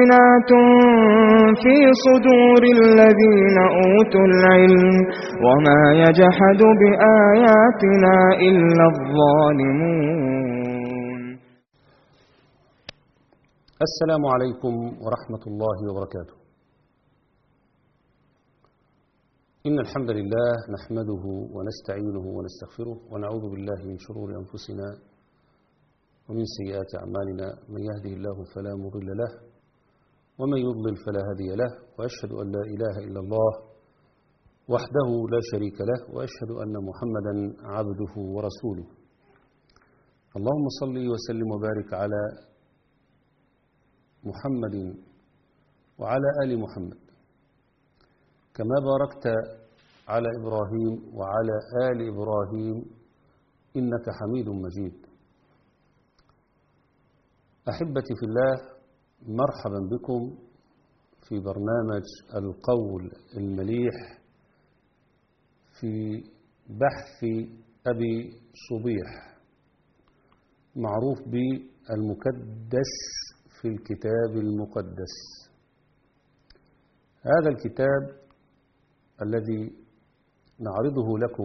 بينات في صدور الذين أوتوا العلم وما يجحد بآياتنا إلا الظالمون السلام عليكم ورحمة الله وبركاته إن الحمد لله نحمده ونستعينه ونستغفره ونعوذ بالله من شرور أنفسنا ومن سيئات أعمالنا من يهده الله فلا مضل له ومن يضلل فلا هادي له وأشهد أن لا إله إلا الله وحده لا شريك له وأشهد أن محمدا عبده ورسوله اللهم صل وسلم وبارك على محمد وعلى آل محمد كما باركت على إبراهيم وعلى آل إبراهيم إنك حميد مجيد أحبتي في الله مرحبا بكم في برنامج القول المليح في بحث أبي صبيح معروف بالمكدس في الكتاب المقدس هذا الكتاب الذي نعرضه لكم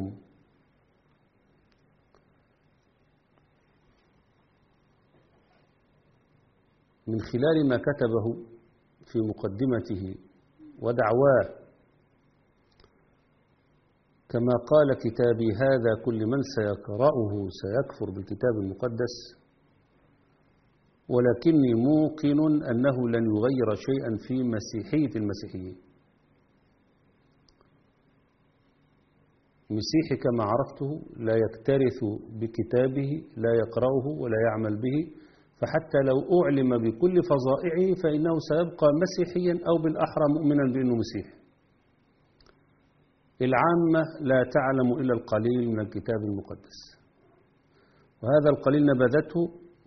من خلال ما كتبه في مقدمته ودعواه كما قال كتابي هذا كل من سيقرأه سيكفر بالكتاب المقدس ولكني موقن أنه لن يغير شيئا في مسيحية المسيحيين مسيحي كما عرفته لا يكترث بكتابه لا يقرأه ولا يعمل به فحتى لو أعلم بكل فظائعه فإنه سيبقى مسيحيا أو بالأحرى مؤمنا بأنه مسيحي العامة لا تعلم إلا القليل من الكتاب المقدس وهذا القليل نبذته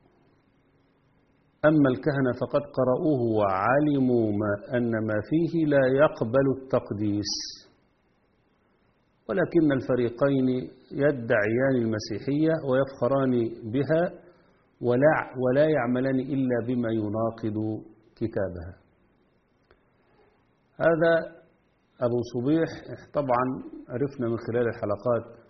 أما الكهنة فقد قرأوه وعلموا ما أن ما فيه لا يقبل التقديس ولكن الفريقين يدعيان المسيحية ويفخران بها ولا, ولا يعملان إلا بما يناقض كتابها هذا أبو صبيح طبعا عرفنا من خلال الحلقات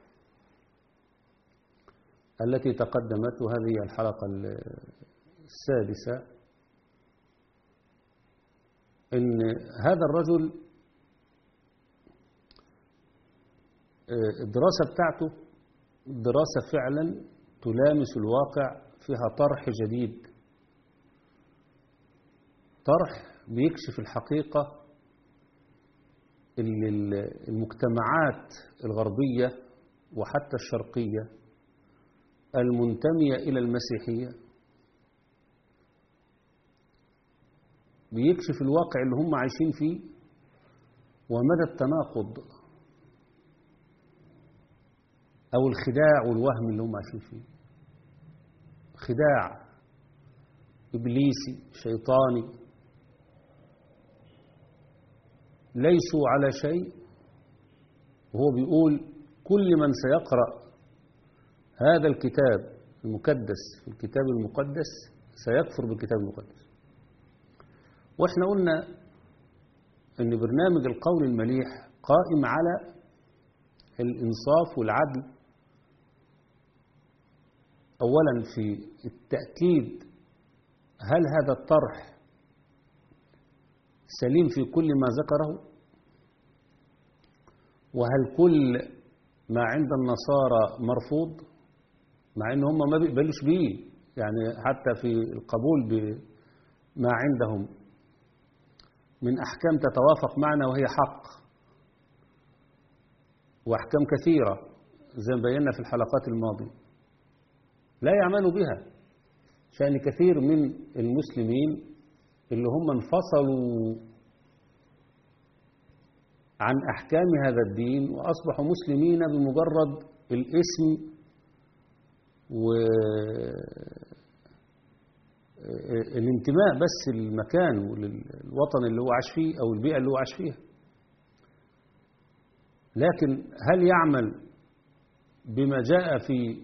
التي تقدمت وهذه الحلقة السادسة إن هذا الرجل الدراسة بتاعته دراسة فعلا تلامس الواقع فيها طرح جديد طرح بيكشف الحقيقة اللي المجتمعات الغربية وحتى الشرقية المنتمية إلى المسيحية بيكشف الواقع اللي هم عايشين فيه ومدى التناقض أو الخداع والوهم اللي هم عايشين فيه خداع إبليسي شيطاني ليسوا على شيء وهو بيقول كل من سيقرأ هذا الكتاب المكدس في الكتاب المقدس سيكفر بالكتاب المقدس واحنا قلنا ان برنامج القول المليح قائم على الانصاف والعدل اولا في التاكيد هل هذا الطرح سليم في كل ما ذكره وهل كل ما عند النصارى مرفوض مع ان هم ما بيقبلوش بيه يعني حتى في القبول بما عندهم من أحكام تتوافق معنا وهي حق وأحكام كثيرة زي ما بينا في الحلقات الماضية لا يعملوا بها شأن كثير من المسلمين اللي هم انفصلوا عن أحكام هذا الدين وأصبحوا مسلمين بمجرد الاسم و الانتماء بس للمكان وللوطن اللي هو عاش فيه أو البيئة اللي هو عاش فيها لكن هل يعمل بما جاء في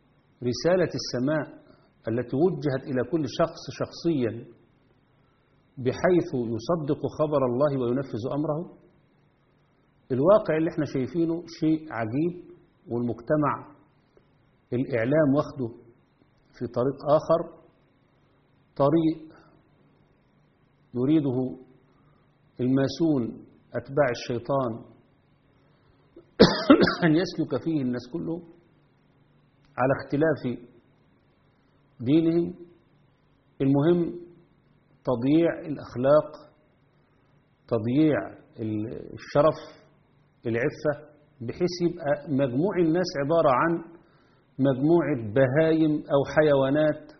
رسالة السماء التي وجهت إلى كل شخص شخصيا بحيث يصدق خبر الله وينفذ أمره الواقع اللي احنا شايفينه شيء عجيب والمجتمع الإعلام واخده في طريق آخر طريق يريده الماسون أتباع الشيطان أن يسلك فيه الناس كلهم على اختلاف دينهم المهم تضييع الأخلاق تضييع الشرف العفة بحيث يبقى مجموع الناس عبارة عن مجموعة بهايم أو حيوانات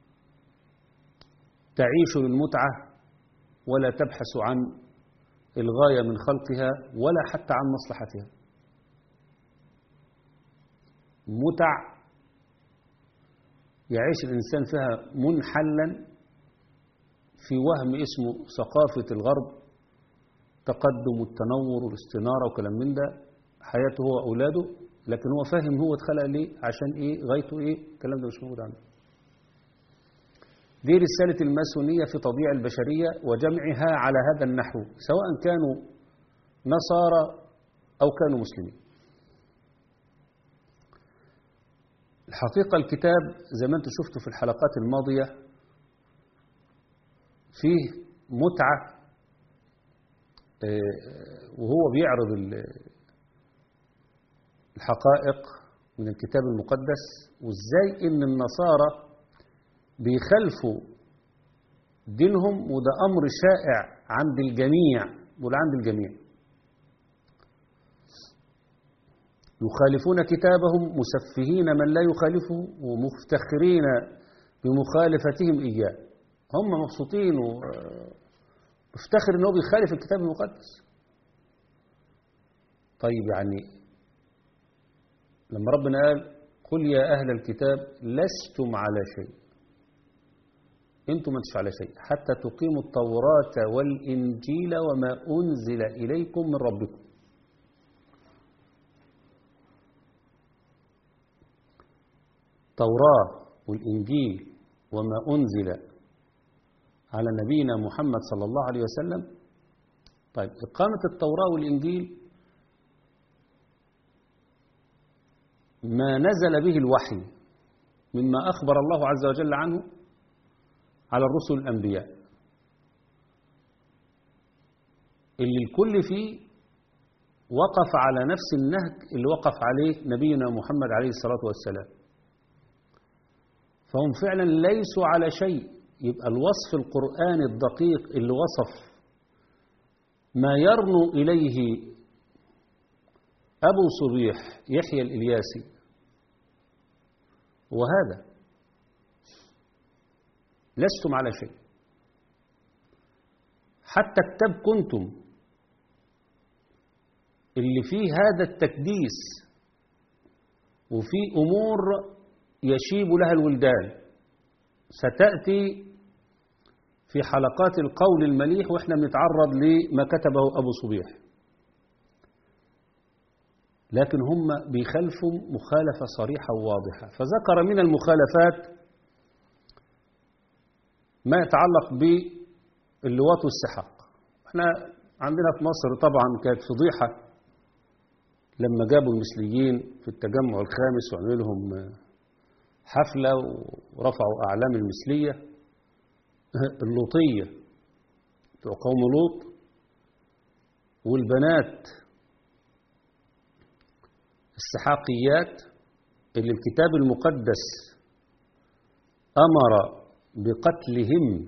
تعيش للمتعة ولا تبحث عن الغاية من خلقها ولا حتى عن مصلحتها متع يعيش الإنسان فيها منحلا في وهم اسمه ثقافة الغرب تقدم التنور والاستنارة وكلام من ده حياته هو أولاده لكن هو فاهم هو اتخلق ليه عشان إيه غايته إيه الكلام ده مش موجود عنده دي رسالة الماسونية في تضييع البشرية وجمعها على هذا النحو سواء كانوا نصارى أو كانوا مسلمين الحقيقة الكتاب زي ما انتم شفتوا في الحلقات الماضية فيه متعة وهو بيعرض الحقائق من الكتاب المقدس وازاي ان النصارى بيخالفوا دينهم وده امر شائع عند الجميع ولا عند الجميع يخالفون كتابهم مسفهين من لا يخالفه ومفتخرين بمخالفتهم إياه هم مبسوطين ومفتخر أنه بيخالف الكتاب المقدس طيب يعني لما ربنا قال قل يا أهل الكتاب لستم على شيء انتم ما انتش على شيء حتى تقيموا التوراة والإنجيل وما أنزل إليكم من ربكم التوراة والإنجيل وما أنزل على نبينا محمد صلى الله عليه وسلم طيب إقامة التوراة والإنجيل ما نزل به الوحي مما أخبر الله عز وجل عنه على الرسل الأنبياء اللي الكل فيه وقف على نفس النهج اللي وقف عليه نبينا محمد عليه الصلاة والسلام فهم فعلا ليسوا على شيء يبقى الوصف القرآني الدقيق اللي وصف ما يرنو إليه أبو صبيح يحيى الإلياسي وهذا لستم على شيء حتى كتاب كنتم اللي فيه هذا التكديس وفي أمور يشيب لها الولدان ستأتي في حلقات القول المليح وإحنا بنتعرض لما كتبه أبو صبيح لكن هم بيخالفوا مخالفة صريحة وواضحة فذكر من المخالفات ما يتعلق باللواط والسحاق احنا عندنا في مصر طبعا كانت فضيحة لما جابوا المثليين في التجمع الخامس وعملوا لهم حفلة ورفعوا أعلام المثلية اللوطية بتوع قوم لوط والبنات السحاقيات اللي الكتاب المقدس أمر بقتلهم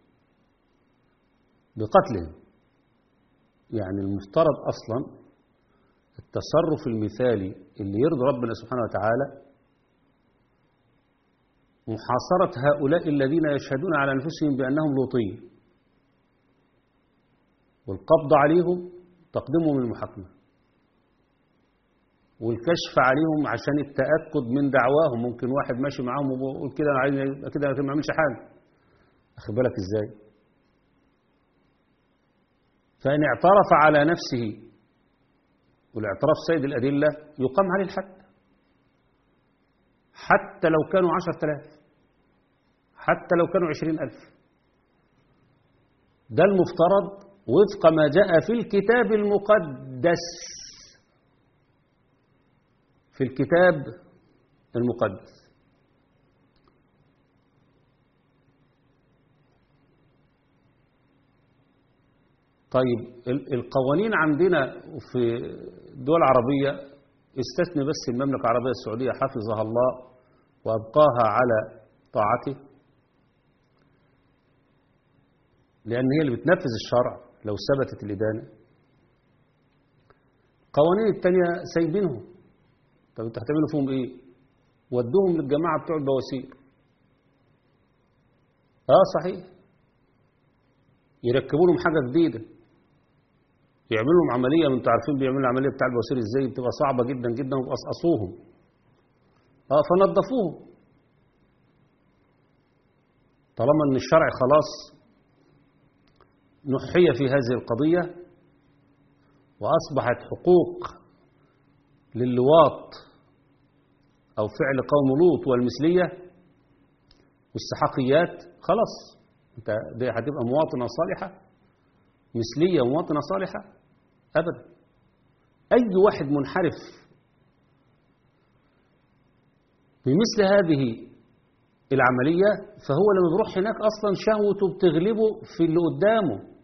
بقتلهم يعني المفترض أصلا التصرف المثالي اللي يرضي ربنا سبحانه وتعالى محاصرة هؤلاء الذين يشهدون على أنفسهم بأنهم لوطيين والقبض عليهم تقديمهم للمحاكمة والكشف عليهم عشان التأكد من دعواهم ممكن واحد ماشي معاهم ويقول كده أنا عايز كده ما اعملش حاجة أخد بالك إزاي فإن اعترف على نفسه والاعتراف سيد الأدلة يقام عليه الحد حتى لو كانوا عشرة آلاف حتى لو كانوا عشرين ألف ده المفترض وفق ما جاء في الكتاب المقدس في الكتاب المقدس طيب ال- القوانين عندنا في الدول العربية استثني بس المملكة العربية السعودية حفظها الله وأبقاها على طاعته لأن هي اللي بتنفذ الشرع لو ثبتت الإدانة القوانين التانية سايبينهم طب انتوا هتعملوا فيهم ايه ودوهم للجماعة بتوع البواسير اه صحيح يركبوا لهم حاجة جديدة يعملوا لهم عملية انتوا عارفين بيعملوا العملية بتاع البواسير ازاي بتبقى صعبة جدا جدا وبقصقصوهم اه فنظفوهم طالما ان الشرع خلاص نحي في هذه القضية وأصبحت حقوق للواط أو فعل قوم لوط والمثلية والسحقيات خلاص انت دي هتبقى مواطنة صالحة مثلية ومواطنة صالحة أبدا أي واحد منحرف بمثل هذه العملية فهو لما بيروح هناك أصلا شهوته بتغلبه في اللي قدامه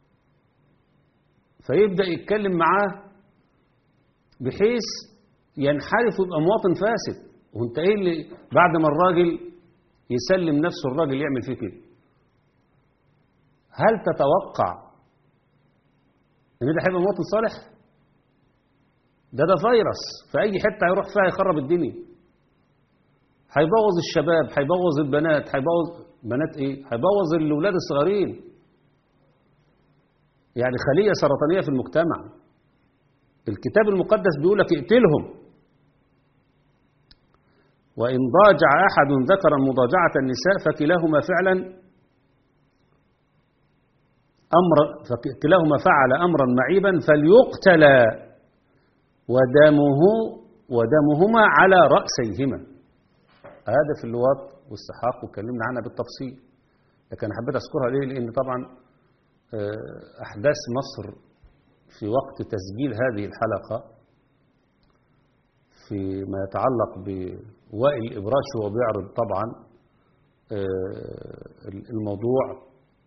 فيبدأ يتكلم معاه بحيث ينحرف ويبقى مواطن فاسد وانت ايه اللي بعد ما الراجل يسلم نفسه الراجل يعمل فيه كده هل تتوقع ان ده هيبقى مواطن صالح ده ده فيروس في اي حته هيروح فيها يخرب الدنيا هيبوظ الشباب هيبوظ البنات هيبوظ بنات ايه هيبوظ الاولاد الصغيرين يعني خليه سرطانيه في المجتمع الكتاب المقدس بيقول لك اقتلهم وإن ضاجع أحد ذكرا مضاجعة النساء فكلاهما فعلا أمر فكلاهما فعل أمرا معيبا فليقتلا ودمه ودمهما على رأسيهما هذا في اللواط والسحاق واتكلمنا عنها بالتفصيل لكن حبيت أذكرها ليه لأن طبعا أحداث مصر في وقت تسجيل هذه الحلقة فيما يتعلق بوائل الإبراش وهو بيعرض طبعا الموضوع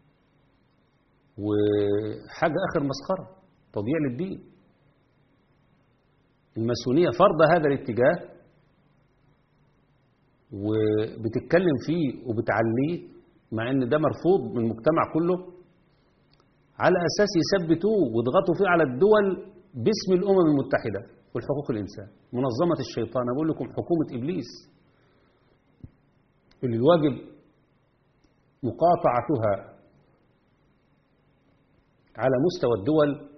وحاجة آخر مسخرة تضييع للدين الماسونية فرض هذا الاتجاه وبتتكلم فيه وبتعليه مع ان ده مرفوض من المجتمع كله على أساس يثبتوه ويضغطوا فيه على الدول باسم الأمم المتحدة والحقوق الإنسان منظمة الشيطان أنا بقول لكم حكومة إبليس اللي الواجب مقاطعتها على مستوى الدول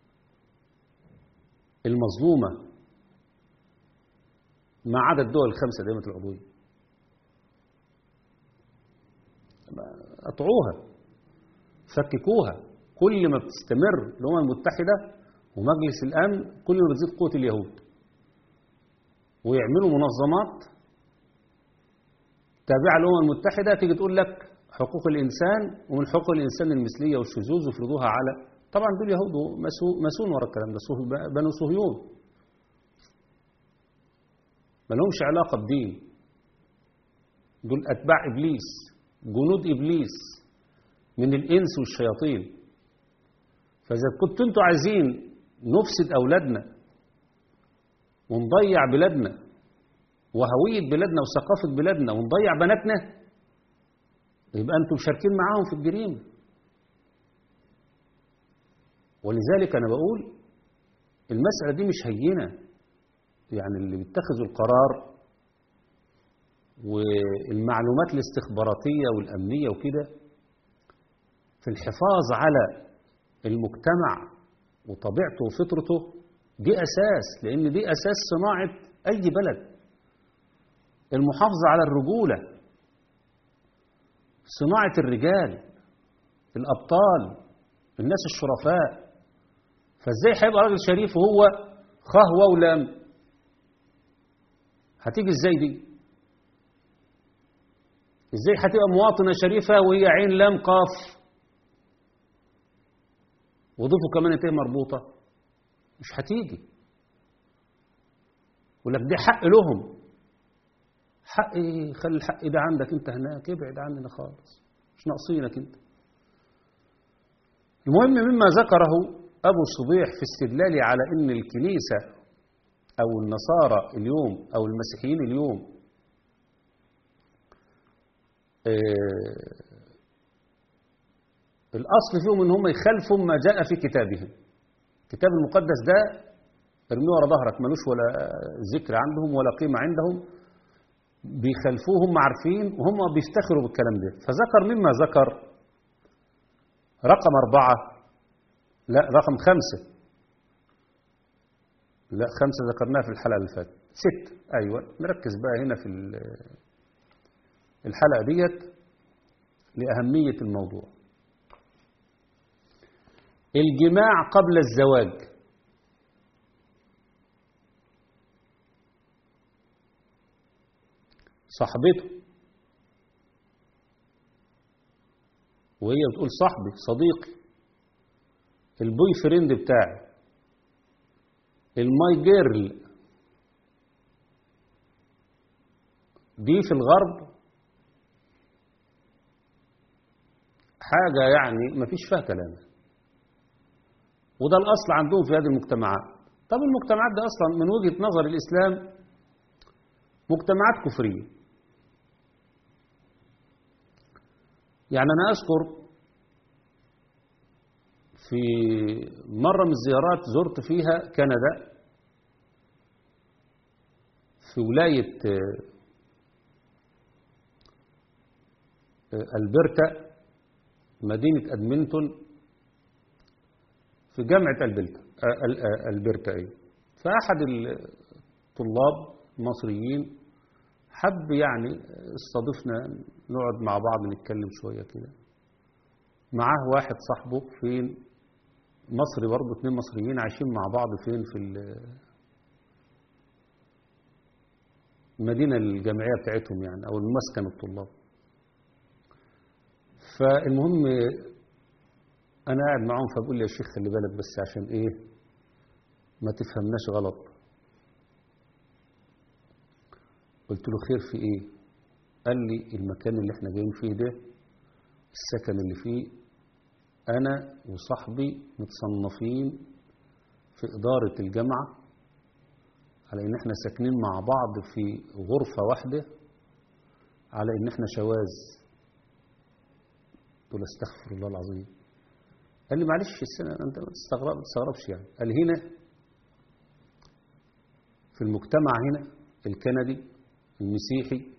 المظلومة ما عدا الدول الخمسة دائمة العضوية أطعوها فككوها كل ما بتستمر الأمم المتحدة ومجلس الأمن كل ما بتزيد قوة اليهود ويعملوا منظمات تابعة للأمم المتحدة تيجي تقول لك حقوق الإنسان ومن حقوق الإنسان المثلية والشذوذ ويفرضوها على طبعا دول يهود ومسون ورا الكلام ده بنو صهيون ما لهمش علاقة بدين دول أتباع إبليس جنود إبليس من الإنس والشياطين فإذا كنتوا أنتوا عايزين نفسد أولادنا ونضيع بلادنا وهوية بلادنا وثقافة بلادنا ونضيع بناتنا يبقى أنتم مشاركين معاهم في الجريمة ولذلك أنا بقول المسألة دي مش هينة يعني اللي بيتخذوا القرار والمعلومات الاستخباراتية والأمنية وكده في الحفاظ على المجتمع وطبيعته وفطرته دي أساس لأن دي أساس صناعة أي بلد المحافظة على الرجولة صناعة الرجال الأبطال الناس الشرفاء فازاي هيبقى راجل شريف وهو خهوة ولام هتيجي ازاي دي ازاي هتبقى مواطنة شريفة وهي عين لام قاف وضيفوا كمان ايه مربوطة مش هتيجي يقول لك دي حق لهم حق ايه خلي الحق ده عندك انت هناك ابعد عننا خالص مش ناقصينك انت المهم مما ذكره أبو صبيح في استدلاله على أن الكنيسة أو النصارى اليوم أو المسيحيين اليوم آه الأصل فيهم أن هم يخالفوا ما جاء في كتابهم الكتاب المقدس ده ارميه ورا ظهرك ملوش ولا ذكر عندهم ولا قيمة عندهم بيخالفوه هم عارفين وهم بيفتخروا بالكلام ده فذكر مما ذكر رقم أربعة لا رقم خمسة لا خمسة ذكرناها في الحلقة اللي فاتت ست أيوة نركز بقى هنا في الحلقة ديت لأهمية الموضوع الجماع قبل الزواج صاحبته وهي بتقول صاحبي صديقي البوي فريند بتاعي الماي جيرل دي في الغرب حاجة يعني ما فيش فيها كلام وده الأصل عندهم في هذه المجتمعات طب المجتمعات دي أصلا من وجهة نظر الإسلام مجتمعات كفرية يعني أنا أذكر في مرة من الزيارات زرت فيها كندا في ولاية ألبرتا مدينة أدمنتون في جامعة ألبرتا ألبرتا أي فأحد الطلاب المصريين حب يعني استضفنا نقعد مع بعض نتكلم شوية كده معاه واحد صاحبه فين مصري برضه اتنين مصريين عايشين مع بعض فين في المدينة الجامعية بتاعتهم يعني أو المسكن الطلاب فالمهم أنا قاعد معاهم فبقول لي يا شيخ خلي بالك بس عشان إيه ما تفهمناش غلط قلت له خير في إيه قال لي المكان اللي احنا جايين فيه ده السكن اللي فيه أنا وصاحبي متصنفين في إدارة الجامعة على إن إحنا ساكنين مع بعض في غرفة واحدة على إن إحنا شواذ قلت له استغفر الله العظيم قال لي معلش السنة أنت ما تستغرب تستغربش يعني قال هنا في المجتمع هنا الكندي المسيحي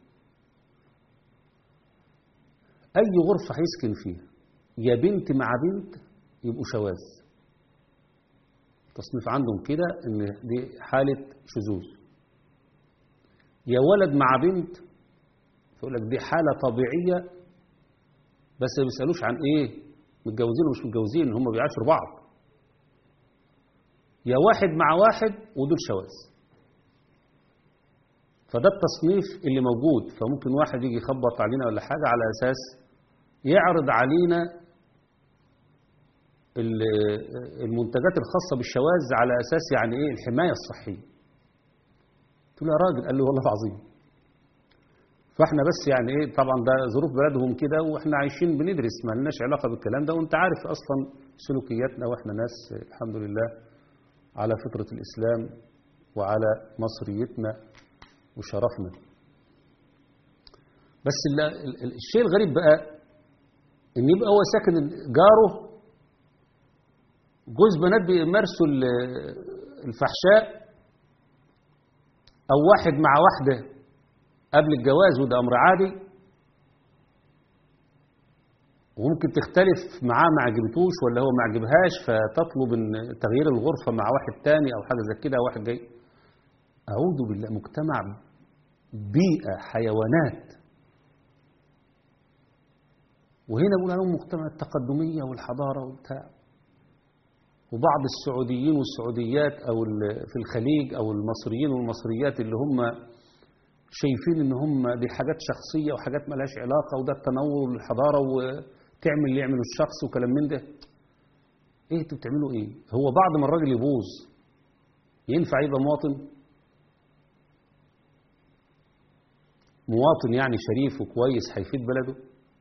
أي غرفة هيسكن فيها يا بنت مع بنت يبقوا شواذ تصنيف عندهم كده ان دي حالة شذوذ يا ولد مع بنت يقول لك دي حالة طبيعية بس ما بيسألوش عن ايه متجوزين ومش متجوزين هم بيعاشروا بعض يا واحد مع واحد ودول شواذ فده التصنيف اللي موجود فممكن واحد يجي يخبط علينا ولا حاجة على أساس يعرض علينا المنتجات الخاصة بالشواذ على أساس يعني إيه الحماية الصحية قلت له يا راجل قال لي والله العظيم فاحنا بس يعني ايه طبعا ده ظروف بلدهم كده واحنا عايشين بندرس ما لناش علاقة بالكلام ده وانت عارف اصلا سلوكياتنا واحنا ناس الحمد لله على فطرة الاسلام وعلى مصريتنا وشرفنا بس الشيء الغريب بقى ان يبقى هو ساكن جاره جوز بنات بيمارسوا الفحشاء او واحد مع واحدة قبل الجواز وده امر عادي وممكن تختلف معاه ما عجبتوش ولا هو ما عجبهاش فتطلب ان تغيير الغرفة مع واحد تاني او حاجة زي كده واحد جاي اعوذ بالله مجتمع بيئة حيوانات وهنا بقول عليهم مجتمع التقدمية والحضارة وبتاع وبعض السعوديين والسعوديات أو في الخليج أو المصريين والمصريات اللي هم شايفين إن هم دي حاجات شخصية وحاجات ملهاش علاقة وده التنور والحضارة وتعمل اللي يعمله الشخص وكلام من ده ايه انتوا بتعملوا ايه هو بعد ما الراجل يبوظ ينفع يبقى مواطن مواطن يعني شريف وكويس هيفيد بلده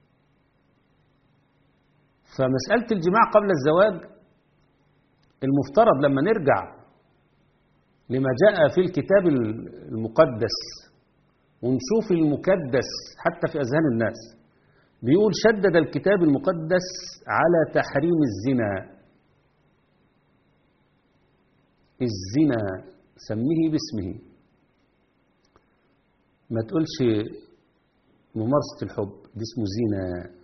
فمسألة الجماع قبل الزواج المفترض لما نرجع لما جاء في الكتاب المقدس ونشوف المكدس حتى في أذهان الناس بيقول شدد الكتاب المقدس على تحريم الزنا الزنا سميه باسمه ما تقولش ممارسة الحب دي اسمه زنا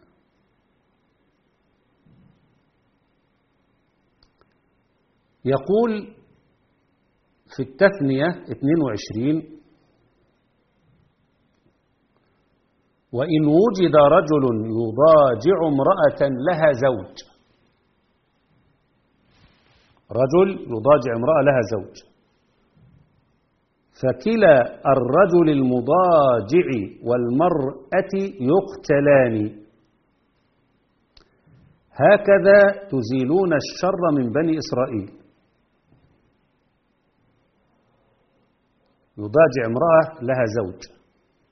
يقول في التثنية 22 وإن وجد رجل يضاجع امرأة لها زوج رجل يضاجع امرأة لها زوج فكلا الرجل المضاجع والمرأة يقتلان هكذا تزيلون الشر من بني إسرائيل يضاجع امرأة لها زوج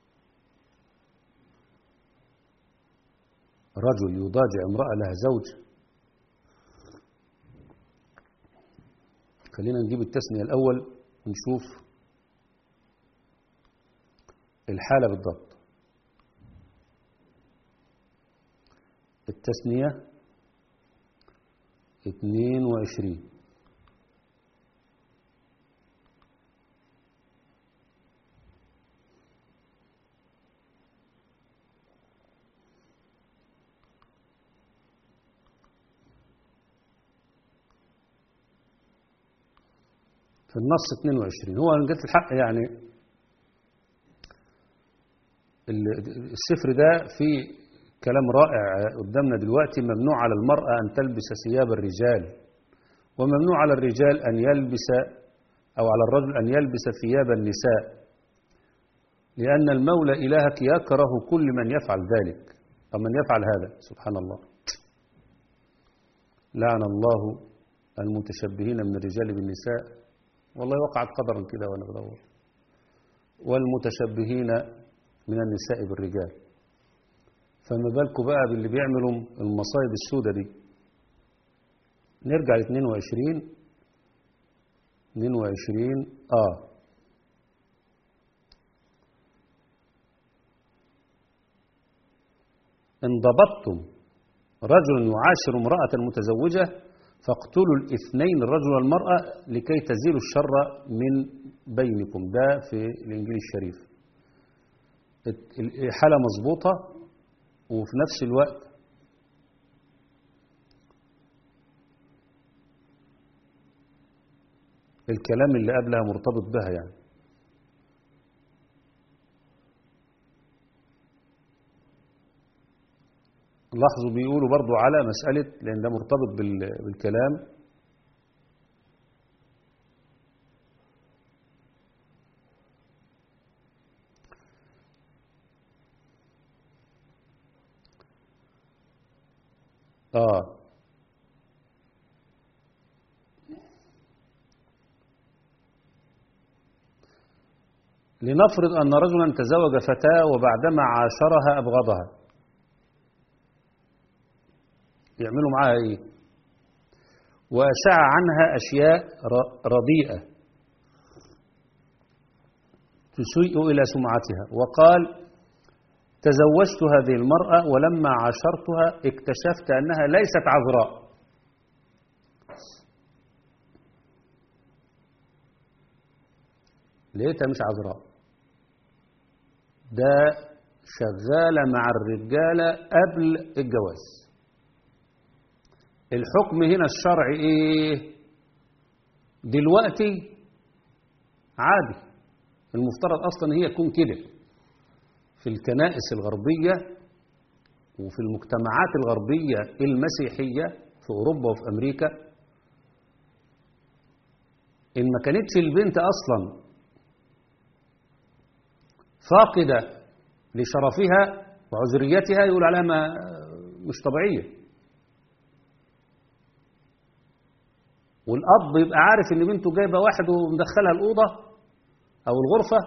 رجل يضاجع امرأة لها زوج خلينا نجيب التسمية الأول ونشوف الحالة بالضبط التثنية 22 في النص 22 هو أنا قلت الحق يعني السفر ده فيه كلام رائع قدامنا دلوقتي ممنوع على المرأة أن تلبس ثياب الرجال وممنوع على الرجال أن يلبس أو على الرجل أن يلبس ثياب النساء لأن المولى إلهك يكره كل من يفعل ذلك أو من يفعل هذا سبحان الله لعن الله المتشبهين من الرجال بالنساء والله وقعت قدرا كده وأنا بدور والمتشبهين من النساء بالرجال فما بالكم بقى باللي بيعملوا المصايب السودة دي نرجع ل 22 22 اه ان ضبطتم رجل يعاشر امرأة متزوجة فاقتلوا الاثنين الرجل والمرأة لكي تزيلوا الشر من بينكم ده في الإنجيل الشريف الحالة مظبوطة وفي نفس الوقت الكلام اللي قبلها مرتبط بها يعني لاحظوا بيقولوا برضو على مسألة لأن ده مرتبط بالكلام آه لنفرض أن رجلا تزوج فتاة وبعدما عاشرها أبغضها يعملوا معها إيه وأشاع عنها أشياء رديئة تسيء إلى سمعتها وقال تزوجت هذه المرأة ولما عاشرتها اكتشفت أنها ليست عذراء لقيتها مش عذراء ده شغالة مع الرجالة قبل الجواز الحكم هنا الشرعي ايه دلوقتي عادي المفترض اصلا هي تكون كده في الكنائس الغربية وفي المجتمعات الغربية المسيحية في أوروبا وفي أمريكا إن ما كانتش البنت أصلا فاقدة لشرفها وعذريتها يقول عليها ما مش طبيعية والأب يبقى عارف إن بنته جايبة واحد ومدخلها الأوضة أو الغرفة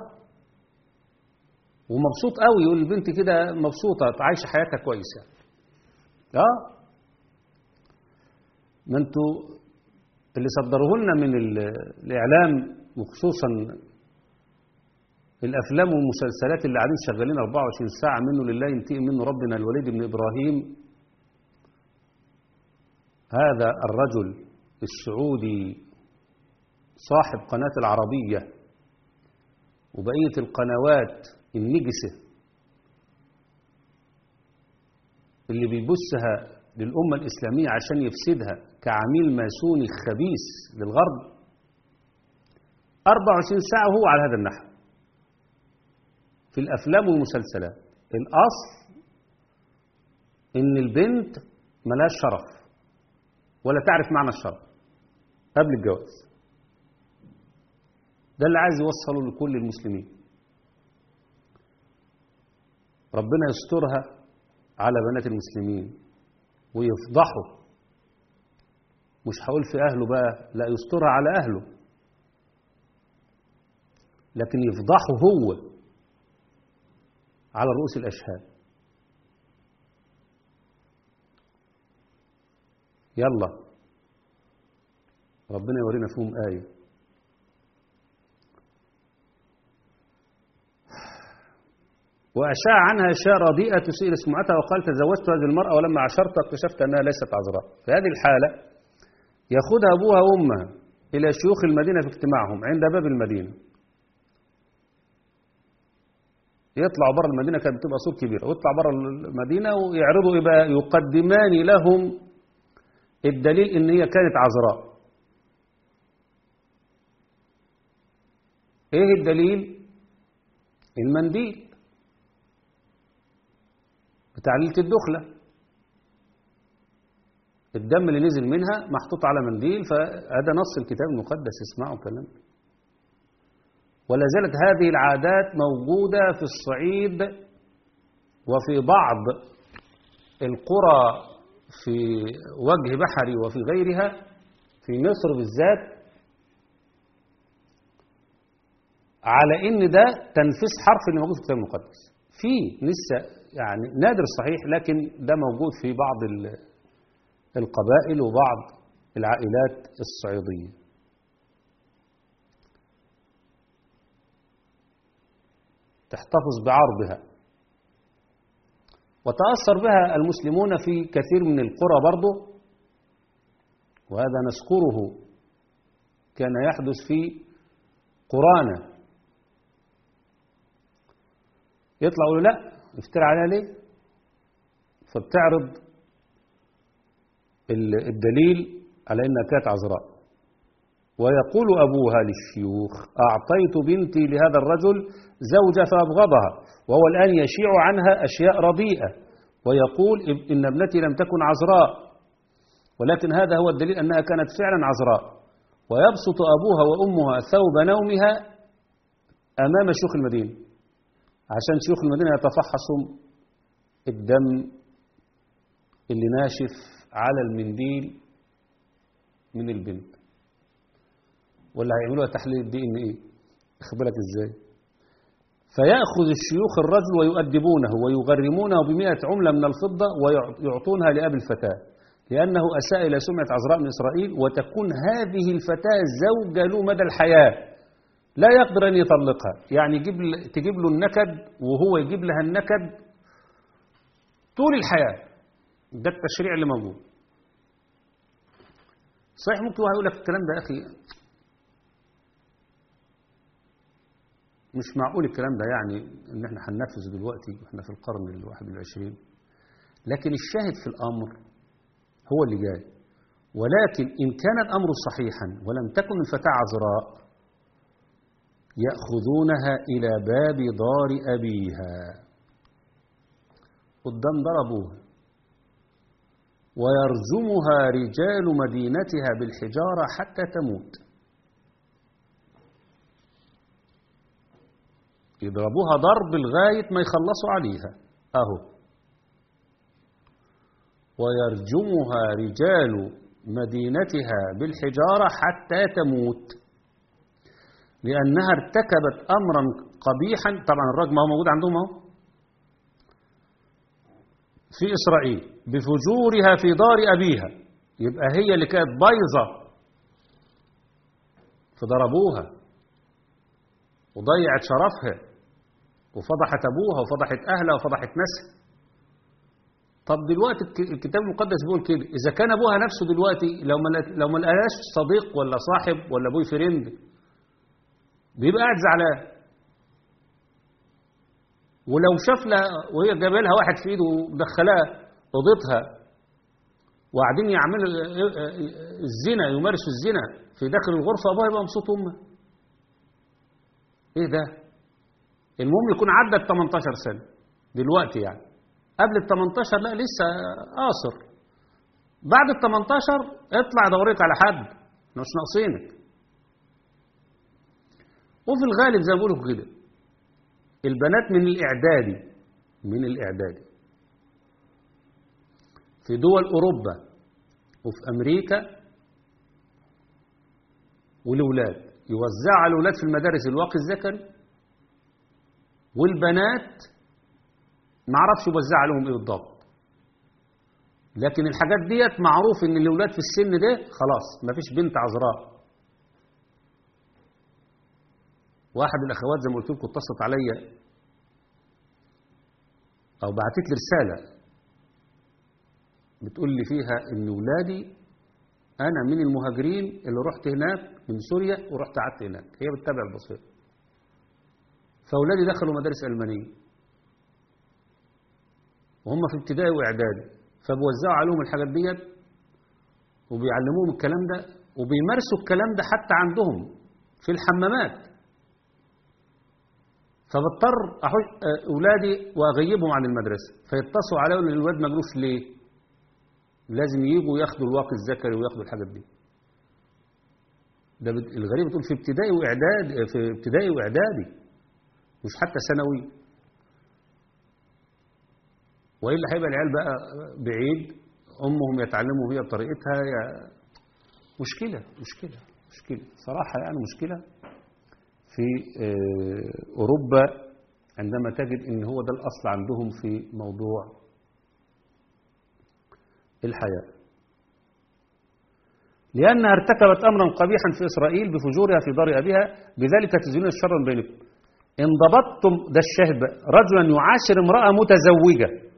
ومبسوط قوي يقول البنت كده مبسوطة عايشة حياتها كويسة اه ما انتوا اللي صدروه لنا من ال- الإعلام وخصوصا الأفلام والمسلسلات اللي قاعدين شغالين 24 ساعة منه لله ينتقم منه ربنا الوليد بن إبراهيم هذا الرجل السعودي صاحب قناة العربية وبقية القنوات النجسة اللي بيبثها للأمة الإسلامية عشان يفسدها كعميل ماسوني خبيث للغرب 24 ساعة وهو على هذا النحو في الأفلام والمسلسلات الأصل إن البنت ملاش شرف ولا تعرف معنى الشرف قبل الجواز ده اللي عايز يوصله لكل المسلمين ربنا يسترها على بنات المسلمين ويفضحه مش هقول في أهله بقى لا يسترها على أهله لكن يفضحه هو على رؤوس الأشهاد يلا ربنا يورينا فيهم آية وأشاع عنها أشياء رديئة تسيء سمعتها وقال تزوجت هذه المرأة ولما عشرتها اكتشفت أنها ليست عذراء في هذه الحالة يأخذها أبوها وأمها إلى شيوخ المدينة في اجتماعهم عند باب المدينة يطلعوا بره المدينة كانت بتبقى سور كبيرة ويطلع بره المدينة ويعرضوا إيه بقى يقدمان لهم الدليل إن هي كانت عذراء إيه الدليل المنديل بتاع ليلة الدخلة الدم اللي نزل منها محطوط على منديل فهذا نص الكتاب المقدس اسمعوا كلام ولا زالت هذه العادات موجودة في الصعيد وفي بعض القرى في وجه بحري وفي غيرها في مصر بالذات على ان ده تنفيذ حرف اللي موجود في الكتاب المقدس في لسه يعني نادر صحيح لكن ده موجود في بعض القبائل وبعض العائلات الصعيديه تحتفظ بعرضها وتأثر بها المسلمون في كثير من القرى برضه وهذا نذكره كان يحدث في قرانا يطلع يقول لا افترى عليها ليه فبتعرض الدليل على انها كانت عذراء ويقول ابوها للشيوخ اعطيت بنتي لهذا الرجل زوجة فابغضها وهو الان يشيع عنها اشياء رديئه ويقول ان ابنتي لم تكن عذراء ولكن هذا هو الدليل انها كانت فعلا عذراء ويبسط ابوها وامها ثوب نومها امام شيوخ المدينه عشان شيوخ المدينة يتفحصوا الدم اللي ناشف على المنديل من البنت ولا هيعملوها تحليل الدي ان ايه بالك ازاي فيأخذ الشيوخ الرجل ويؤدبونه ويغرمونه بمئة عملة من الفضة ويعطونها لأبي الفتاة لأنه أساء إلى سمعة عذراء من إسرائيل وتكون هذه الفتاة زوجة له مدى الحياة لا يقدر أن يطلقها يعني يجيب تجيب له النكد وهو يجيب لها النكد طول الحياة ده التشريع اللي موجود صحيح ممكن واحد يقول لك الكلام ده يا أخي مش معقول الكلام ده يعني ان احنا هننفذه دلوقتي واحنا في القرن الواحد والعشرين لكن الشاهد في الامر هو اللي جاي ولكن ان كان الامر صحيحا ولم تكن الفتاة عذراء يأخذونها إلى باب دار أبيها قدام دار أبوها ويرجمها رجال مدينتها بالحجارة حتى تموت يضربوها ضرب لغاية ما يخلصوا عليها أهو ويرجمها رجال مدينتها بالحجارة حتى تموت لأنها ارتكبت أمرا قبيحا طبعا الرجم هو موجود عندهم اهو في إسرائيل بفجورها في دار أبيها يبقى هي اللي كانت بايظة فضربوها وضيعت شرفها وفضحت أبوها وفضحت أهلها وفضحت ناسها طب دلوقتي الك- الكتاب المقدس بيقول كده إذا كان أبوها نفسه دلوقتي لو ما لقى- لو ما لقاش صديق ولا صاحب ولا بوي فريند بيبقى قاعد زعلان ولو شاف لها وهي جايبه لها واحد في ايده ودخلها اوضتها وقاعدين يعملوا الزنا يمارسوا الزنا في داخل الغرفه ابوها يبقى مبسوط امه ايه ده المهم يكون عدى ال 18 سنه دلوقتي يعني قبل ال 18 لا لسه قاصر بعد ال 18 اطلع دوريك على حد إحنا مش ناقصينك وفي الغالب زي ما بقولوا كده البنات من الإعدادي من الإعدادي في دول أوروبا وفي أمريكا والأولاد يوزعوا على الأولاد في المدارس الواقي الذكري والبنات ما اعرفش يوزع عليهم ايه بالضبط لكن الحاجات ديت معروف ان الاولاد في السن ده خلاص ما فيش بنت عذراء واحد من الاخوات زي ما قلت لكم اتصلت عليا او بعتت لي رساله بتقول لي فيها ان ولادي انا من المهاجرين اللي رحت هناك من سوريا ورحت قعدت هناك هي بتتابع البصير فاولادي دخلوا مدارس المانيه وهم في ابتدائي واعدادي فبوزعوا عليهم الحاجات ديت وبيعلموهم الكلام ده وبيمارسوا الكلام ده حتى عندهم في الحمامات فبضطر احوش اولادي واغيبهم عن المدرسه فيتصلوا عليا يقولوا الواد مجلوس ليه لازم يجوا ياخدوا الواقي الذكري وياخدوا الحاجات دي ده بت- الغريب بتقول في ابتدائي واعداد في ابتدائي واعدادي مش حتى ثانوي والا هيبقى العيال بقى بعيد امهم يتعلموا هي بطريقتها يا مشكله مشكله مشكله صراحه يعني مشكله في آه، اوروبا عندما تجد ان هو ده الاصل عندهم في موضوع الحياه لانها ارتكبت امرا قبيحا في اسرائيل بفجورها في دار ابيها بذلك تزيلون الشر من بينكم ان ضبطتم ده الشهب رجلا يعاشر امراه متزوجه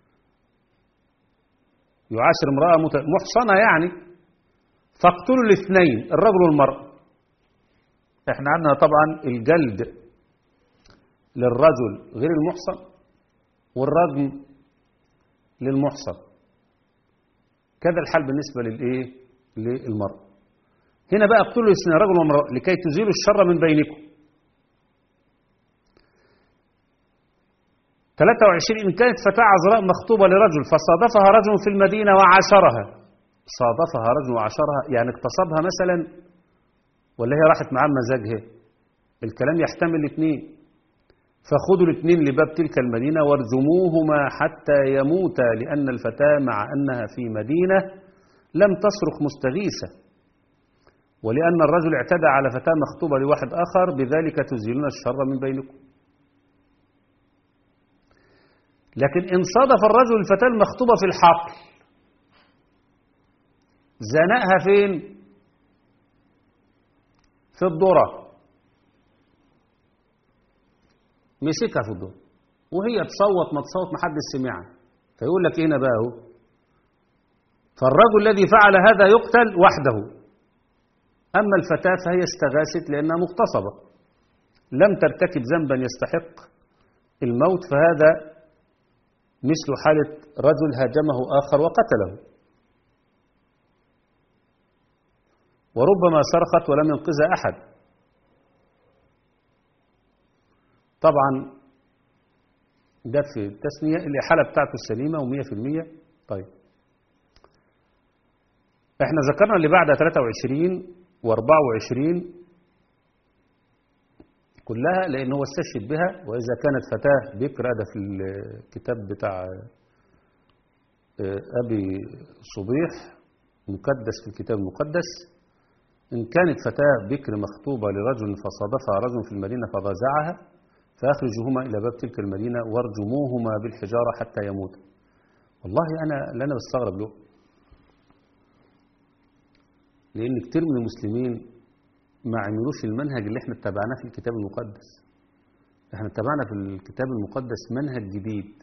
يعاشر امرأة مت- محصنة يعني فاقتلوا الاثنين الرجل والمرأة احنا عندنا طبعا الجلد للرجل غير المحصن والرجم للمحصن كذا الحال بالنسبة للايه للمرأة هنا بقى اقتلوا الاثنين الرجل والمرأة لكي تزيلوا الشر من بينكم 23 إن كانت فتاة عذراء مخطوبة لرجل فصادفها رجل في المدينة وعاشرها صادفها رجل وعاشرها يعني اغتصبها مثلا ولا هي راحت معاه مزاجها الكلام يحتمل الاثنين فخذوا الاثنين لباب تلك المدينة وارجموهما حتى يموتا لأن الفتاة مع أنها في مدينة لم تصرخ مستغيثة ولأن الرجل اعتدى على فتاة مخطوبة لواحد آخر بذلك تزيلون الشر من بينكم لكن إن صادف الرجل الفتاة المخطوبة في الحقل زنقها فين في الذرة مسكها في الذرة وهي تصوت ما تصوت ما حد سمعها فيقول لك هنا بقى اهو فالرجل الذي فعل هذا يقتل وحده أما الفتاة فهي استغاثت لأنها مغتصبة لم ترتكب ذنبا يستحق الموت فهذا مثل حالة رجل هاجمه آخر وقتله وربما صرخت ولم ينقذها أحد طبعا ده في التثنية الإحالة بتاعته السليمة ومية في المية طيب احنا ذكرنا اللي بعد 23 و24 كلها لأن هو استشهد بها وإذا كانت فتاة بكر هذا في الكتاب بتاع أبي صبيح مكدس في الكتاب المقدس إن كانت فتاة بكر مخطوبة لرجل فصادفها رجل في المدينة فضازعها فأخرجوهما إلى باب تلك المدينة وارجموهما بالحجارة حتى يموتا والله أنا اللي أنا بستغرب له لأن كتير من المسلمين ما عملوش المنهج اللي احنا اتبعناه في الكتاب المقدس احنا اتبعنا في الكتاب المقدس منهج جديد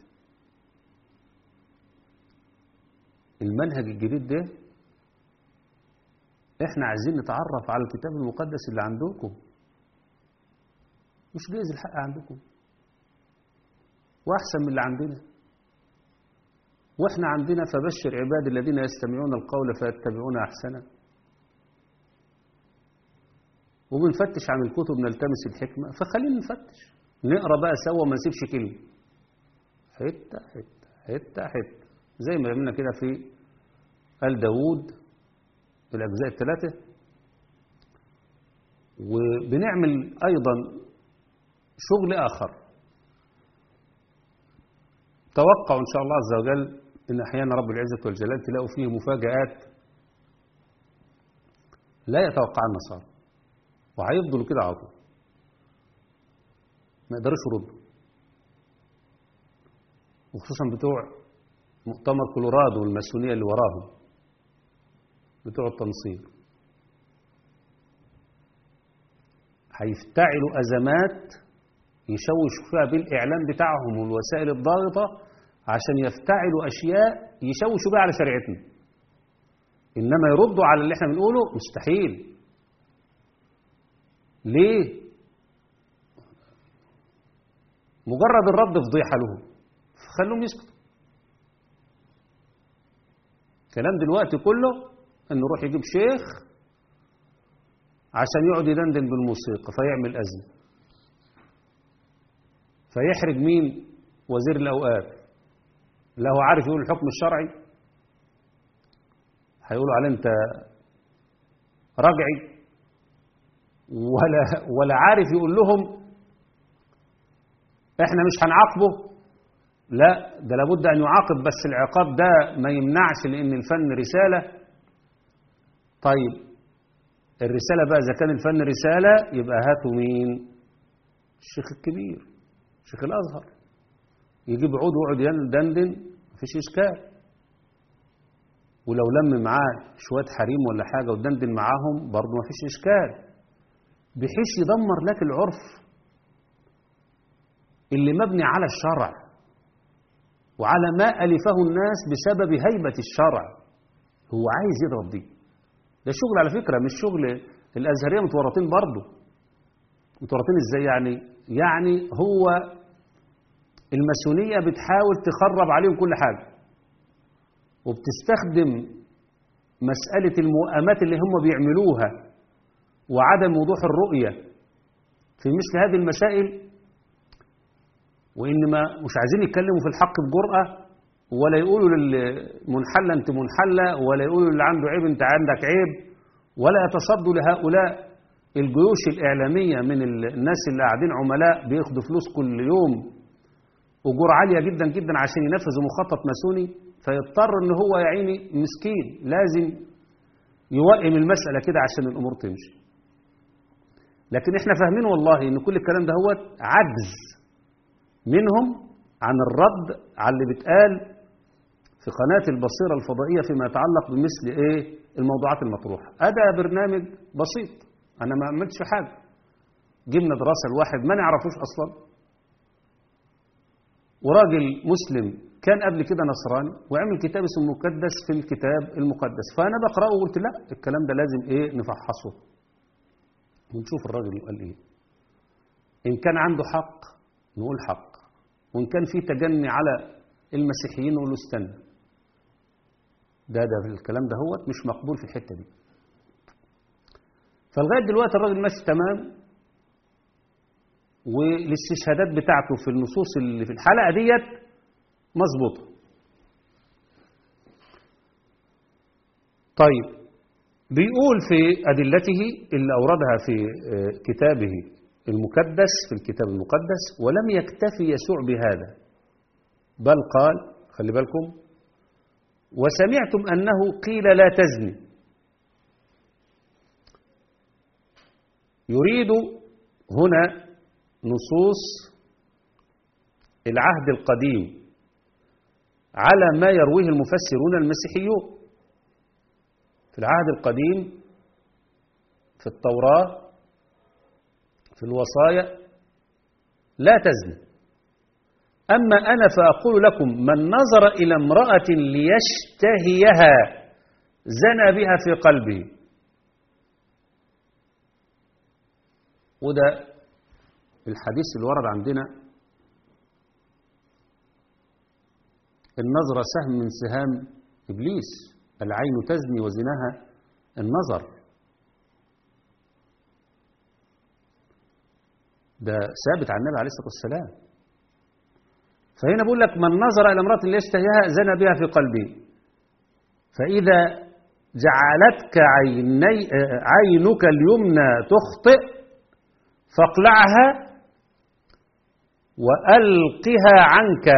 المنهج الجديد ده احنا عايزين نتعرف على الكتاب المقدس اللي عندكم مش جايز الحق عندكم واحسن من اللي عندنا واحنا عندنا فبشر عباد الذين يستمعون القول فيتبعون احسنه وبنفتش عن الكتب نلتمس الحكمه فخلينا نفتش نقرا بقى سوا ما نسيبش كلمه حته حته حته حته زي ما عملنا كده في آل داوود الأجزاء الثلاثة وبنعمل أيضا شغل آخر توقعوا إن شاء الله عز وجل إن أحيانا رب العزة والجلال تلاقوا فيه مفاجآت لا يتوقع النصارى وهيفضلوا كده على طول ما يقدروش يردوا وخصوصا بتوع مؤتمر كولورادو والماسونية اللي وراهم بتوع التنصير هيفتعلوا أزمات يشوشوا فيها بالإعلام بتاعهم والوسائل الضاغطة عشان يفتعلوا أشياء يشوشوا بها على شريعتنا إنما يردوا على اللي احنا بنقوله مستحيل ليه مجرد الرد فضيحة لهم فخلوهم يسكتوا كلام دلوقتي كله انه يروح يجيب شيخ عشان يقعد يدندن بالموسيقى فيعمل أزمة فيحرج مين وزير الأوقاف لا هو عارف يقول الحكم الشرعي هيقولوا عليه انت رجعي ولا ولا عارف يقول لهم احنا مش هنعاقبه لا ده لابد أن يعاقب بس العقاب ده ما يمنعش لأن الفن رسالة طيب الرسالة بقى إذا كان الفن رسالة يبقى هاتوا مين الشيخ الكبير الشيخ الأزهر يجيب عود ويقعد يدندن مفيش إشكال ولو لم معاه شوية حريم ولا حاجة ودندن معاهم برضه مفيش إشكال بحيث يدمر لك العرف اللي مبني على الشرع وعلى ما ألفه الناس بسبب هيبة الشرع هو عايز يضرب دي ده شغل على فكرة مش شغل الأزهرية متورطين برضه متورطين ازاي يعني يعني هو الماسونية بتحاول تخرب عليهم كل حاجة وبتستخدم مسألة المؤامات اللي هم بيعملوها وعدم وضوح الرؤية في مثل هذه المسائل وإنما مش عايزين يتكلموا في الحق بجرأة ولا يقولوا للمنحلة أنت منحلة ولا يقولوا اللي عنده عيب أنت عندك عيب ولا يتصدوا لهؤلاء الجيوش الإعلامية من الناس اللي قاعدين عملاء بياخدوا فلوس كل يوم أجور عالية جدا جدا عشان ينفذوا مخطط ماسوني فيضطر ان هو يا عيني مسكين لازم يوائم المسألة كده عشان الأمور تمشي لكن احنا فاهمين والله ان كل الكلام ده هو عجز منهم عن الرد على اللي بيتقال في قناة البصيرة الفضائية فيما يتعلق بمثل ايه الموضوعات المطروحة هذا برنامج بسيط انا ما عملتش حاجة جبنا دراسة الواحد ما نعرفوش اصلا وراجل مسلم كان قبل كده نصراني وعمل كتاب اسمه مكدس في الكتاب المقدس فانا بقراه وقلت لا الكلام ده لازم ايه نفحصه ونشوف الراجل قال ايه ان كان عنده حق نقول حق وإن كان في تجني على المسيحيين نقول له استنى ده ده الكلام ده هو مش مقبول في الحتة دي فلغاية دلوقتي الراجل ماشي تمام والاستشهادات بتاعته في النصوص اللي في الحلقة ديت مظبوطة طيب بيقول في أدلته اللي أوردها في كتابه المكدس في الكتاب المقدس ولم يكتفي يسوع بهذا بل قال خلي بالكم وسمعتم أنه قيل لا تزني يريد هنا نصوص العهد القديم على ما يرويه المفسرون المسيحيون في العهد القديم في التوراة في الوصايا لا تزني أما أنا فأقول لكم من نظر إلى امرأة ليشتهيها زنى بها في قلبه وده الحديث اللي ورد عندنا النظرة سهم من سهام إبليس العين تزني وزناها النظر ده ثابت عن النبي عليه الصلاة والسلام فهنا بقول لك من نظر إلى امرأة ليشتهيها زنى بها في قلبه فإذا جعلتك عيني عينك اليمنى تخطئ فاقلعها وألقها عنك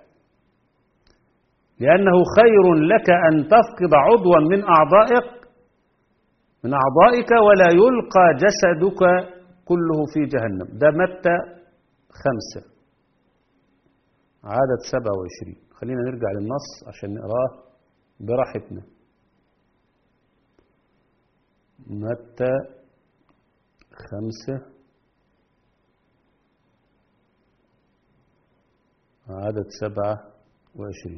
لأنه خير لك أن تفقد عضوا من أعضائك من أعضائك ولا يلقى جسدك كله في جهنم ده متى خمسة عدد سبعة وعشرين خلينا نرجع للنص عشان نقراه براحتنا متى خمسة عدد سبعة وعشرين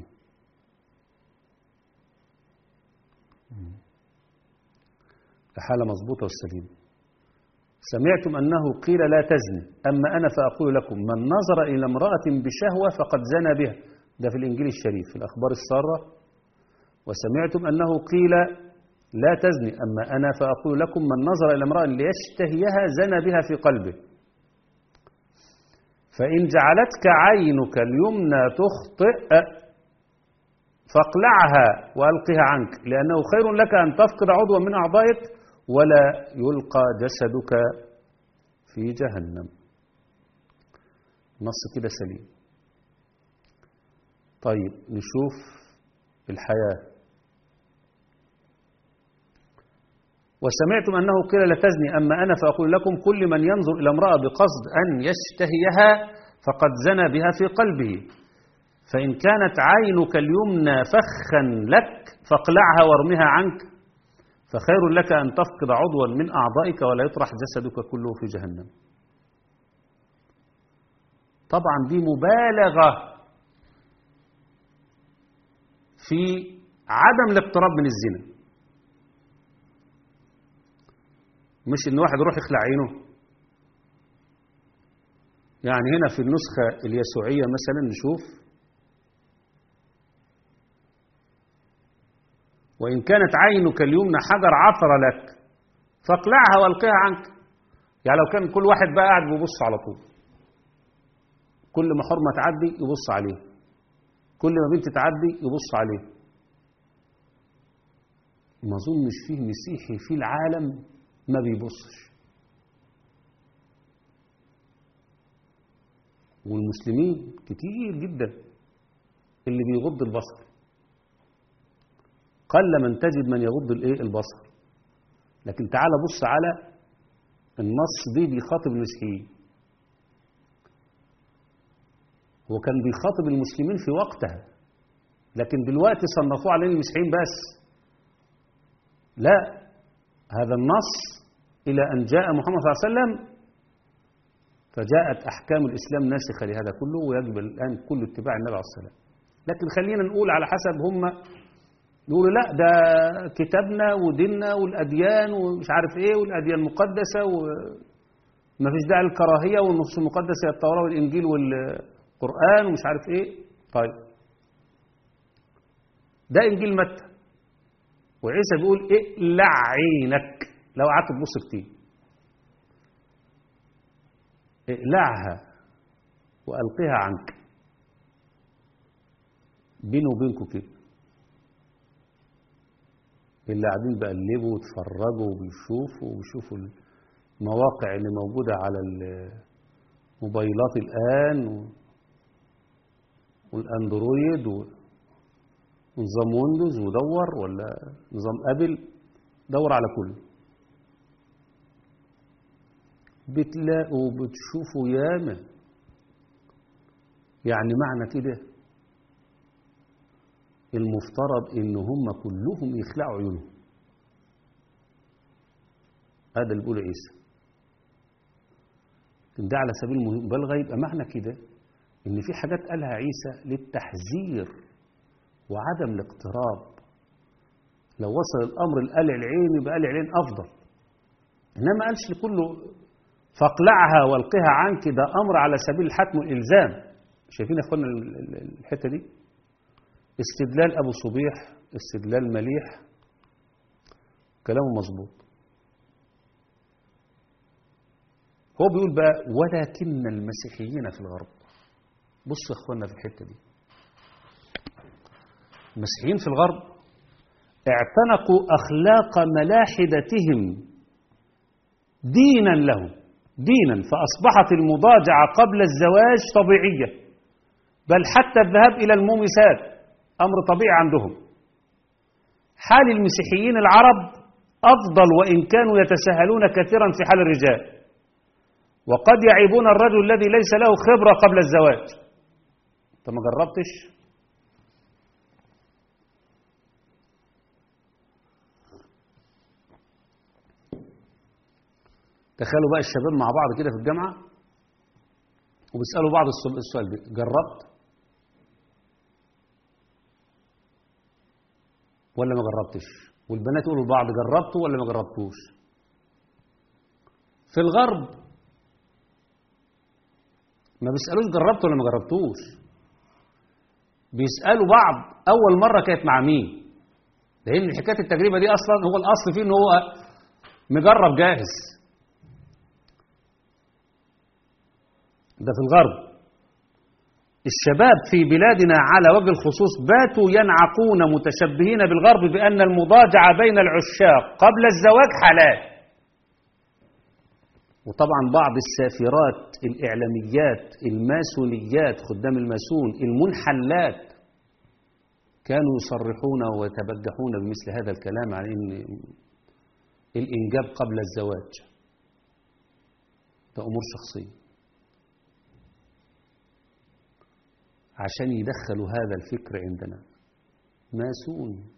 الحالة مظبوطة والسليمة سمعتم أنه قيل لا تزني أما أنا فأقول لكم من نظر إلى امرأة بشهوة فقد زنى بها ده في الإنجيل الشريف في الأخبار السارة وسمعتم أنه قيل لا تزني أما أنا فأقول لكم من نظر إلى امرأة ليشتهيها زنى بها في قلبه فإن جعلتك عينك اليمنى تخطئ فاقلعها وألقها عنك لأنه خير لك أن تفقد عضوا من أعضائك ولا يلقى جسدك في جهنم نص كده سليم طيب نشوف الحياة وسمعتم أنه قيل لا تزني أما أنا فأقول لكم كل من ينظر إلى امرأة بقصد أن يشتهيها فقد زنى بها في قلبه فإن كانت عينك اليمنى فخا لك فاقلعها وارمها عنك فخير لك أن تفقد عضوا من أعضائك ولا يطرح جسدك كله في جهنم طبعا دي مبالغة في عدم الاقتراب من الزنا مش ان واحد يروح يخلع عينه يعني هنا في النسخة اليسوعية مثلا نشوف وإن كانت عينك اليمنى حجر عثر لك فاقلعها والقها عنك يعني لو كان كل واحد بقى قاعد بيبص على طول كل ما حرمة تعدي يبص عليه كل ما بنت تعدي يبص عليه ما اظنش فيه مسيحي في العالم ما بيبصش والمسلمين كتير جدا اللي بيغض البصر قل من تجد من يغض الايه البصر لكن تعال بص على النص دي بيخاطب المسيحيين هو كان بيخاطب المسلمين في وقتها لكن دلوقتي صنفوه علينا المسيحيين بس لا هذا النص إلى أن جاء محمد صلى الله عليه وسلم فجاءت أحكام الإسلام ناسخة لهذا كله ويجب الآن كل اتباع النبي عليه الصلاة والسلام لكن خلينا نقول على حسب هم يقولوا لا ده كتابنا وديننا والأديان ومش عارف إيه والأديان مقدسة وما فيش داعي للكراهية والنصوص المقدسة هي التوراة والإنجيل والقرآن ومش عارف إيه طيب ده إنجيل متى وعيسى بيقول اقلع عينك لو قعدت تبص كتير اقلعها والقها عنك بيني وبينكم كده اللي قاعدين بيقلبوا ويتفرجوا وبيشوفوا وبيشوفوا المواقع اللي موجودة على الموبايلات الآن والاندرويد نظام ويندوز ودور ولا نظام ابل دور على كله بتلاقوا بتشوفوا ياما يعني معنى كده المفترض ان هم كلهم يخلعوا عيونهم هذا اللي بيقوله عيسى ده على سبيل المبالغه يبقى معنى كده ان في حاجات قالها عيسى للتحذير وعدم الاقتراب لو وصل الامر لقلع العين يبقى قلع العين افضل انما قالش لكله فاقلعها والقها عنك ده امر على سبيل الحتم والالزام شايفين يا اخوانا الحته دي استدلال ابو صبيح استدلال مليح كلامه مظبوط هو بيقول بقى ولكن المسيحيين في الغرب بصوا يا اخوانا في الحته دي المسيحيين في الغرب اعتنقوا اخلاق ملاحدتهم دينا لهم دينا فاصبحت المضاجعه قبل الزواج طبيعيه بل حتى الذهاب الى المومسات امر طبيعي عندهم حال المسيحيين العرب افضل وان كانوا يتساهلون كثيرا في حال الرجال وقد يعيبون الرجل الذي ليس له خبره قبل الزواج انت ما جربتش تخيلوا بقى الشباب مع بعض كده في الجامعه وبيسالوا بعض السؤال ده جربت ولا ما جربتش والبنات يقولوا لبعض جربته ولا ما جربتوش في الغرب ما بيسالوش جربته ولا ما جربتوش بيسالوا بعض اول مره كانت مع مين لان حكايه التجربه دي اصلا هو الاصل فيه ان هو مجرب جاهز ده في الغرب الشباب في بلادنا على وجه الخصوص باتوا ينعقون متشبهين بالغرب بأن المضاجعة بين العشاق قبل الزواج حلال وطبعا بعض السافرات الإعلاميات الماسونيات خدام الماسون المنحلات كانوا يصرحون ويتبجحون بمثل هذا الكلام عن ان الإنجاب قبل الزواج ده أمور شخصية عشان يدخلوا هذا الفكر عندنا ماسون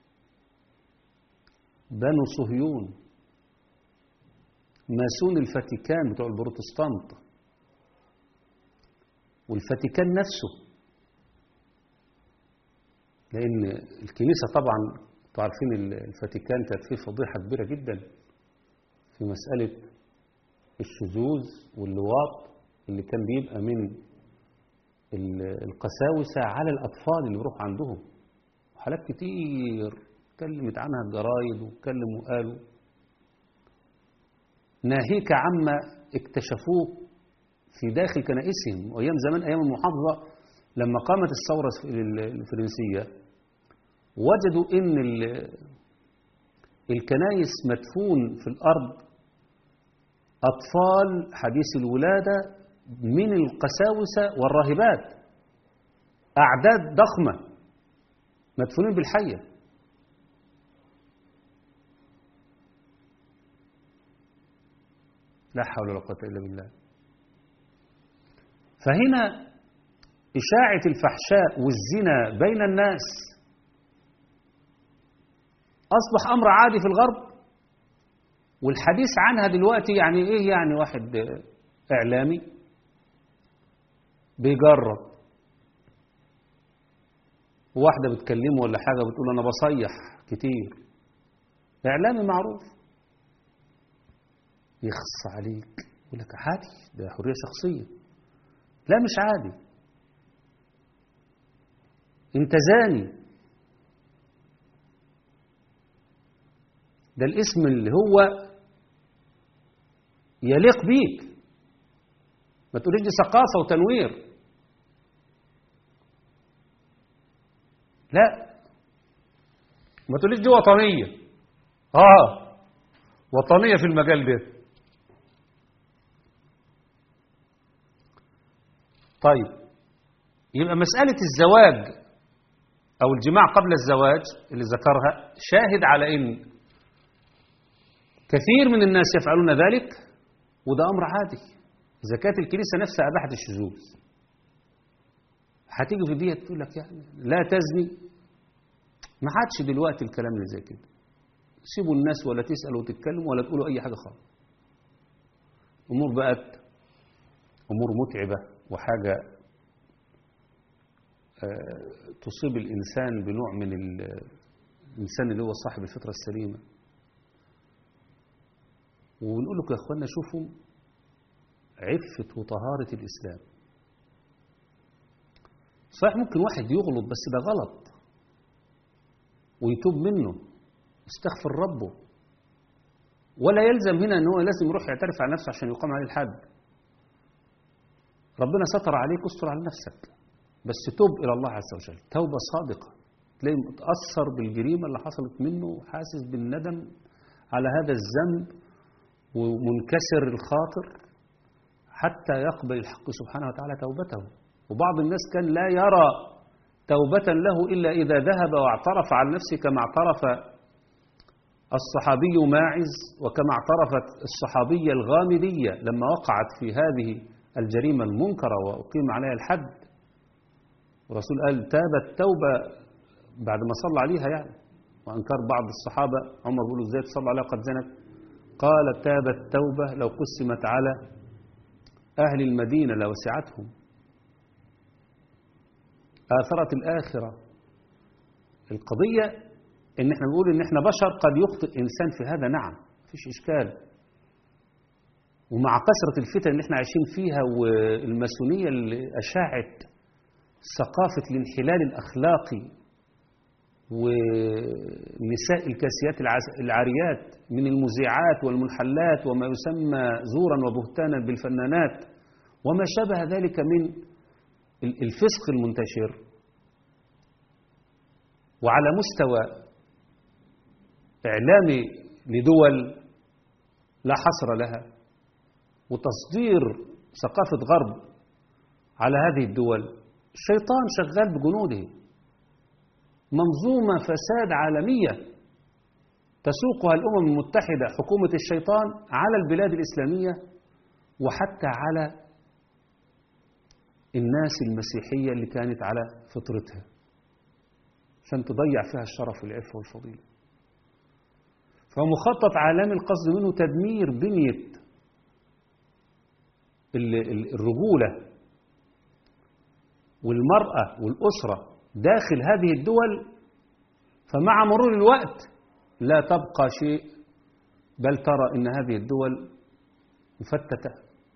بنو صهيون ماسون الفاتيكان بتوع البروتستانت والفاتيكان نفسه لأن الكنيسة طبعا انتوا عارفين الفاتيكان كانت فيه فضيحة كبيرة جدا في مسألة الشذوذ واللواط اللي كان بيبقى من القساوسة على الأطفال اللي بيروحوا عندهم حالات كتير اتكلمت عنها الجرايد واتكلموا وقالوا ناهيك عما اكتشفوه في داخل كنائسهم وأيام زمان أيام المحافظة لما قامت الثورة الفرنسية وجدوا إن الكنائس مدفون في الأرض أطفال حديث الولادة من القساوسة والراهبات أعداد ضخمة مدفونين بالحية لا حول ولا قوة إلا بالله فهنا إشاعة الفحشاء والزنا بين الناس أصبح أمر عادي في الغرب والحديث عنها دلوقتي يعني إيه يعني واحد إعلامي بيجرب واحدة بتكلمه ولا حاجة بتقول أنا بصيح كتير إعلامي معروف يخص عليك يقول لك عادي ده حرية شخصية لا مش عادي انت زاني ده الاسم اللي هو يليق بيك ما تقوليش دي ثقافة وتنوير لا ما تقوليش دي وطنية اه وطنية في المجال ده طيب يبقى مسألة الزواج أو الجماع قبل الزواج اللي ذكرها شاهد على إن كثير من الناس يفعلون ذلك وده أمر عادي إذا كانت الكنيسة نفسها أباحت الشذوذ هتيجي في دي تقول لك يعني لا تزني ما عادش دلوقتي الكلام اللي زي كده سيبوا الناس ولا تسألوا وتتكلموا ولا تقولوا أي حاجة خالص أمور بقت أمور متعبة وحاجة آه، تصيب الإنسان بنوع من ال- الإنسان اللي هو صاحب الفطرة السليمة ونقول لكم يا أخوانا شوفوا عفة وطهارة الإسلام صحيح ممكن واحد يغلط بس ده غلط ويتوب منه يستغفر ربه ولا يلزم هنا ان هو لازم يروح يعترف على نفسه عشان يقام عليه الحد ربنا ستر عليك استر على نفسك بس توب الى الله عز وجل توبه صادقه تلاقيه متاثر بالجريمه اللي حصلت منه وحاسس بالندم على هذا الذنب ومنكسر الخاطر حتى يقبل الحق سبحانه وتعالى توبته وبعض الناس كان لا يرى توبة له إلا إذا ذهب واعترف عن نفسه كما اعترف الصحابي ماعز وكما اعترفت الصحابية الغامدية لما وقعت في هذه الجريمة المنكرة وأقيم عليها الحد الرسول قال تابت توبة بعد ما صلى عليها يعني وأنكر بعض الصحابة عمر بيقول ازاي تصلى عليها قد زنت قال تابت توبة لو قسمت على أهل المدينة لوسعتهم آثرت الآخرة القضية إن إحنا بنقول إن إحنا بشر قد يخطئ إنسان في هذا نعم مفيش إشكال ومع كثرة الفتن اللي إحنا عايشين فيها والماسونية اللي أشاعت ثقافة الانحلال الأخلاقي والنساء الكاسيات العس- العاريات من المذيعات والمنحلات وما يسمى زورا وبهتانا بالفنانات وما شابه ذلك من ال- الفسق المنتشر وعلى مستوى إعلامي لدول لا حصر لها وتصدير ثقافة غرب على هذه الدول الشيطان شغال بجنوده منظومة فساد عالمية تسوقها الأمم المتحدة حكومة الشيطان على البلاد الإسلامية وحتى على الناس المسيحية اللي كانت على فطرتها عشان تضيع فيها الشرف والعفة والفضيلة فهو مخطط عالمي القصد منه تدمير بنية ال- ال- الرجولة والمرأة والأسرة داخل هذه الدول فمع مرور الوقت لا تبقى شيء بل ترى ان هذه الدول مفتتة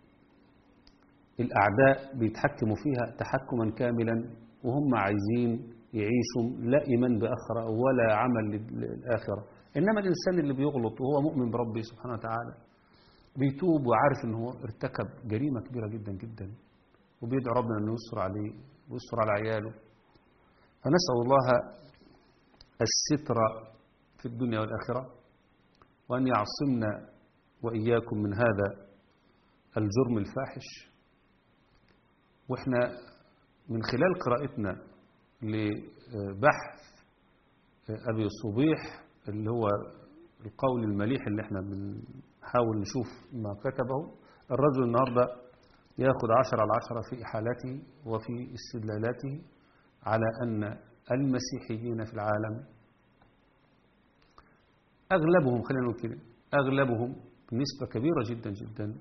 الأعداء بيتحكموا فيها تحكما كاملا وهم عايزين يعيشوا لا إيمان بآخرة ولا عمل للآخرة إنما الإنسان اللي بيغلط وهو مؤمن بربه سبحانه وتعالى بيتوب وعارف إن هو ارتكب جريمة كبيرة جدا جدا وبيدعو ربنا أنه يستر عليه ويستر على عياله فنسأل الله الستر في الدنيا والآخرة وأن يعصمنا وإياكم من هذا الجرم الفاحش وإحنا من خلال قراءتنا لبحث أبي صبيح اللي هو القول المليح اللي احنا بنحاول نشوف ما كتبه الرجل النهاردة ياخد عشر على عشرة في إحالاته وفي استدلالاته على أن المسيحيين في العالم أغلبهم خلينا نقول كده أغلبهم بنسبة كبيرة جدا جدا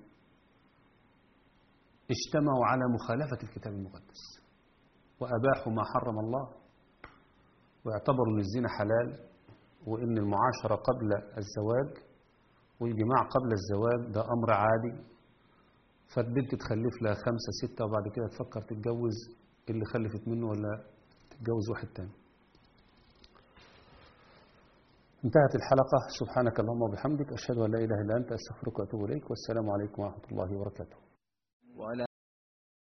اجتمعوا على مخالفة الكتاب المقدس وأباحوا ما حرم الله واعتبروا أن الزنا حلال وأن المعاشرة قبل الزواج والجماع قبل الزواج ده أمر عادي فالبنت تخلف لها خمسة ستة وبعد كده تفكر تتجوز اللي خلفت منه ولا تتجوز واحد تاني انتهت الحلقة سبحانك اللهم وبحمدك أشهد أن لا إله إلا أنت أستغفرك وأتوب إليك والسلام عليكم ورحمة الله وبركاته